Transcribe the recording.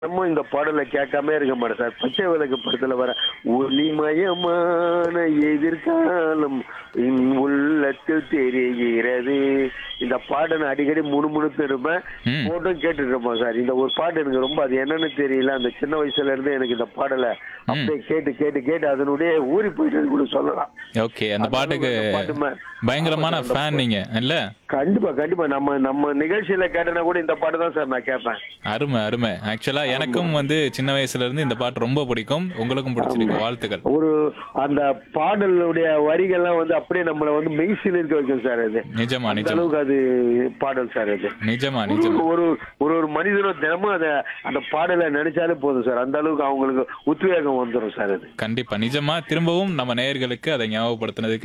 நம்ம இந்த பாடலை கேட்காம இருக்க மாட்டேன் சார் பச்சை விளக்கு படத்துல வர ஒளிமயமான எதிர்காலம் என் உள்ளத்தில் தெரிகிறது இந்த பாட்டை நான் அடிக்கடி முணுமுணுத்து இருப்பேன் ம். போட்டும் கேட்டுட்டு இருப்போம் சார் இந்த ஒரு பாட்டு எனக்கு ரொம்ப அது என்னன்னு தெரியல அந்த சின்ன வயசுல இருந்து எனக்கு இந்த பாடலை அப்படியே கேட்டு கேட்டு கேட்டு அதனுடைய ஊறி போயிட்டு கூட சொல்லலாம் ஓகே அந்த பாட்டுக்கு அந்த பாட்டு மே- பயங்கரமான ஆமா சார், அந்த ஃபேன் நீங்க இல்ல கண்டிப்பா கண்டிப்பா நம்ம நம்ம நிகழ்ச்சியில கேட்டனா கூட இந்த பாட்டு தான் சார் நான் கேட்பேன் அருமை அருமை ஆக்சுவலா எனக்கும் வந்து சின்ன வயசுல இருந்து இந்த பாட்டு ரொம்ப பிடிக்கும் உங்களுக்கும் பிடிச்சிருக்கு வாழ்த்துக்கள் ஒரு அந்த பாடலுடைய வரிகள்லாம் வந்து அப்படியே நம்மள வந்து மெய்சில் இருக்க வைக்கும் சார் அது நிஜமா அந்த நிஜமா அளவுக்கு அது பாடல் சார் அது நிஜமா நிஜமா ஒரு ஒரு ஒரு மனிதனும் தினமும் அத அந்த பாடலை நினைச்சாலே போதும் சார் அந்த அளவுக்கு அவங்களுக்கு உத்வேகம் வந்துடும் சார் அது கண்டிப்பா நிஜமா திரும்பவும் நம்ம நேயர்களுக்கு அதை ஞாபகப்படுத்தினதுக்கு